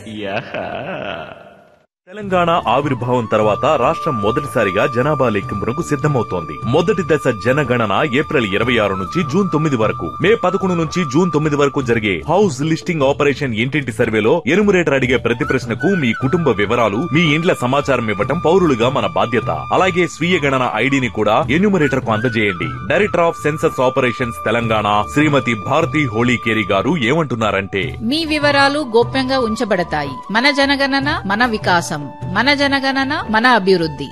యహా తెలంగాణ ఆవిర్భావం తర్వాత రాష్ట్రం మొదటిసారిగా జనాభా లెక్కింపునకు సిద్ధమవుతోంది మొదటి దశ జనగణన ఏప్రిల్ ఇరవై ఆరు నుంచి జూన్ తొమ్మిది వరకు మే పదకొండు నుంచి జూన్ తొమ్మిది వరకు జరిగే హౌస్ లిస్టింగ్ ఆపరేషన్ ఇంటింటి సర్వేలో ఎనుమరేటర్ అడిగే ప్రతి ప్రశ్నకు మీ కుటుంబ వివరాలు మీ ఇండ్ల సమాచారం ఇవ్వటం పౌరులుగా మన బాధ్యత అలాగే స్వీయ గణన ఐడిని కూడా ఎన్యూమరేటర్ కు అందజేయండి director of census operations Telangana Shrimati Bharati Holikeri గారు ఏమంటున్నారంటే మీ వివరాలు గోప్యంగా ఉంచబడతాయి మన జనగణన మన వికాసం మన జనగణన మన అభివృద్ధి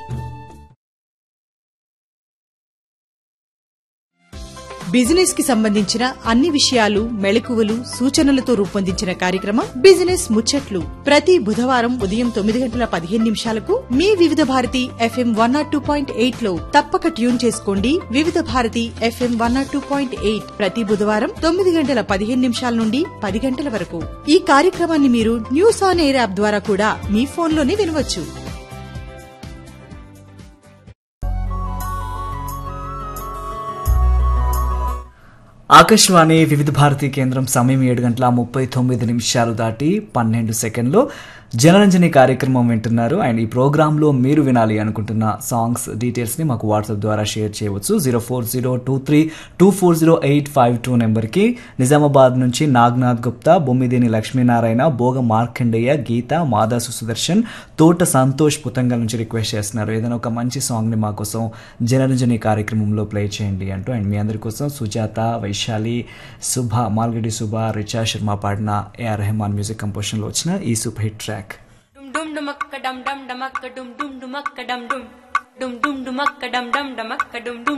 బిజినెస్ కి సంబంధించిన అన్ని విషయాలు మెళకువలు సూచనలతో రూపొందించిన కార్యక్రమం బిజినెస్ ముచ్చట్లు ప్రతి బుధవారం ఉదయం తొమ్మిది గంటల పదిహేను నిమిషాలకు మీ Vividh Bharati FM one nought two point eight లో తప్పక ట్యూన్ చేసుకోండి Vividh Bharati FM one nought two point eight ప్రతి బుధవారం తొమ్మిది గంటల పదిహేను నిమిషాల నుండి పది గంటల వరకు ఈ కార్యక్రమాన్ని మీరు న్యూస్ ఆన్ ఎయిర్ యాప్ ద్వారా కూడా మీ ఫోన్లోనే వినవచ్చు ఆకాశవాణి వివిధ భారతి కేంద్రం సమయం ఏడు గంటల ముప్పై తొమ్మిది నిమిషాలు దాటి పన్నెండు సెకండ్లు జనరంజని కార్యక్రమం వింటున్నారు అండ్ ఈ ప్రోగ్రాంలో మీరు వినాలి అనుకుంటున్న సాంగ్స్ డీటెయిల్స్ని మాకు వాట్సాప్ ద్వారా షేర్ చేయవచ్చు zero four zero two three two four zero eight five two నెంబర్కి నిజామాబాద్ నుంచి నాగ్నాథ్ గుప్తా బొమ్మిదేని లక్ష్మీనారాయణ భోగ మార్కండేయ గీత మాదాసు సుదర్శన్ తోట సంతోష్ పుతంగల్ నుంచి రిక్వెస్ట్ చేస్తున్నారు ఏదైనా ఒక మంచి సాంగ్ని మా కోసం జనరంజని కార్యక్రమంలో ప్లే చేయండి అంటూ అండ్ మీ అందరి కోసం సుజాత వైశాలి శుభ మాల్గడి శుభ రిచా శర్మ పాడిన ఏఆర్ రెహమాన్ మ్యూజిక్ కంపోజిషన్లో వచ్చిన ఈ super hit track dum dum dumakka dum dum dumakka dum dum dumakka dum dum dum dum dumakka dum dum dumakka dum dum